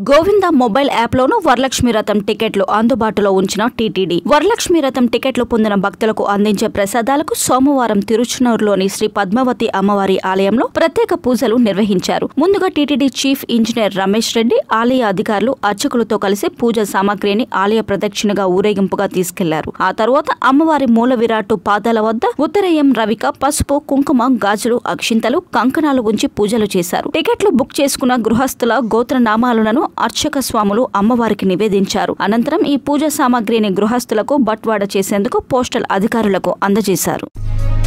Govinda mobile app లోను వరలక్ష్మి రథం టికెట్లు అందుబాటులో ఉంచిన టీటీడీ వరలక్ష్మి రథం టికెట్లు పొందిన భక్తులకు అందించే ప్రసాదాలకు సోమవారం తిరుచునూరులోని శ్రీ పద్మావతి అమ్మవారి ఆలయంలో ప్రత్యేక పూజలు నిర్వహించారు ముందుగా TTD chief engineer Ramesh Reddy ఆలయ అధికారులు అర్చకులతో కలిసి పూజ సామాగ్రిని ఆలయ ప్రదక్షిణగా ఊరేగింపుగా తీసుకెళ్లారు ఆ తర్వాత అమ్మవారి మూల విరాట్టు పాదాల వద్ద ఉత్తరేయం రవిక పసుపు కుంకుమ గాజులు అక్షింతలు కంకణాలు ఉంచి పూజలు చేశారు టికెట్లు బుక్ చేసుకున్న గృహస్థుల గోత్రనామాలను అర్చక స్వాములు అమ్మవారికి నివేదించారు అనంతరం ఈ పూజ సామాగ్రిని గృహస్థులకు బట్వాడ చేసేందుకు పోస్టల్ అధికారులకు అందజేశారు